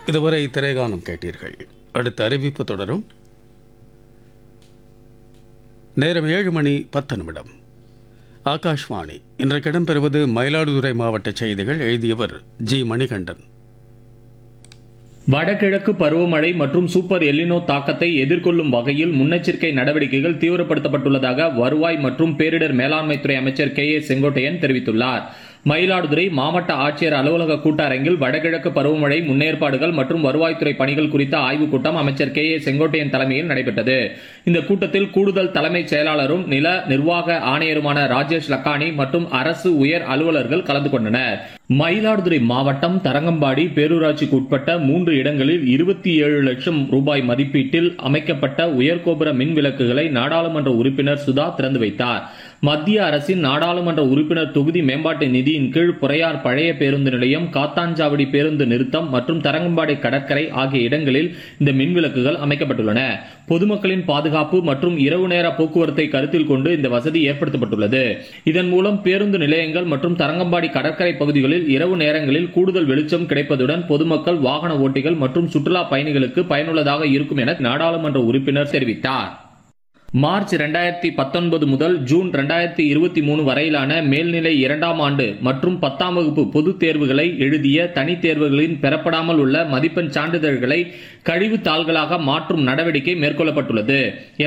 இதுவரை திரைகானம் கேட்டீர்கள் அடுத்த அறிவிப்பு தொடரும் நேரம் ஏழு மணி பத்து நிமிடம் ஆகாஷ்வாணி இன்றைக்கு இடம்பெறுவது மயிலாடுதுறை மாவட்ட செய்திகள் எழுதியவர் ஜி மணிகண்டன் வடகிழக்கு பருவமழை மற்றும் சூப்பர் எல்லினோ தாக்கத்தை எதிர்கொள்ளும் வகையில் முன்னெச்சரிக்கை நடவடிக்கைகள் தீவிரப்படுத்தப்பட்டுள்ளதாக வருவாய் மற்றும் பேரிடர் மேலாண்மைத்துறை அமைச்சர் கே ஏ செங்கோட்டையன் தெரிவித்துள்ளார் மயிலாடுதுறை மாவட்ட ஆட்சியர் அலுவலக கூட்டரங்கில் வடகிழக்கு பருவமழை முன்னேற்பாடுகள் மற்றும் வருவாய்த்துறை பணிகள் குறித்த ஆய்வுக் கூட்டம் அமைச்சர் கே ஏ செங்கோட்டையன் தலைமையில் நடைபெற்றது இந்த கூட்டத்தில் கூடுதல் தலைமைச் செயலாளரும் நில நிர்வாக ஆணையருமான ராஜேஷ் லக்கானி மற்றும் அரசு உயர் அலுவலர்கள் கலந்து கொண்டனர் மயிலாடுதுறை மாவட்டம் தரங்கம்பாடி பேரூராட்சிக்கு உட்பட்ட மூன்று இடங்களில் இருபத்தி ஏழு லட்சம் ரூபாய் மதிப்பீட்டில் அமைக்கப்பட்ட உயர்கோபுர மின் விளக்குகளை நாடாளுமன்ற உறுப்பினர் சுதா திறந்து வைத்தார் மத்திய அரசின் நாடாளுமன்ற உறுப்பினர் தொகுதி மேம்பாட்டு நிதியின் கீழ் புறையார் பழைய பேருந்து நிலையம் காத்தாஞ்சாவடி பேருந்து நிறுத்தம் மற்றும் தரங்கம்பாடி கடற்கரை ஆகிய இடங்களில் இந்த மின் விளக்குகள் அமைக்கப்பட்டுள்ளன பொதுமக்களின் பாதுகாப்பு மற்றும் இரவு நேர போக்குவரத்தை கருத்தில் கொண்டு இந்த வசதி ஏற்படுத்தப்பட்டுள்ளது இதன் மூலம் பேருந்து நிலையங்கள் மற்றும் தரங்கம்பாடி கடற்கரை பகுதிகளில் இரவு நேரங்களில் கூடுதல் வெளிச்சம் கிடைப்பதுடன் பொதுமக்கள் வாகன ஓட்டிகள் மற்றும் சுற்றுலா பயணிகளுக்கு பயனுள்ளதாக இருக்கும் என நாடாளுமன்ற உறுப்பினர் தெரிவித்தார் மார்ச் 2019 பத்தொன்பது முதல் ஜூன் 2023 இருபத்தி மூணு வரையிலான மேல்நிலை இரண்டாம் ஆண்டு மற்றும் பத்தாம் வகுப்பு பொதுத் தேர்வுகளை எழுதிய தனித் தேர்வுகளின் பெறப்படாமல் உள்ள மதிப்பெண் சான்றிதழ்களை கழிவு தாள்களாக மாற்றும் நடவடிக்கை மேற்கொள்ளப்பட்டுள்ளது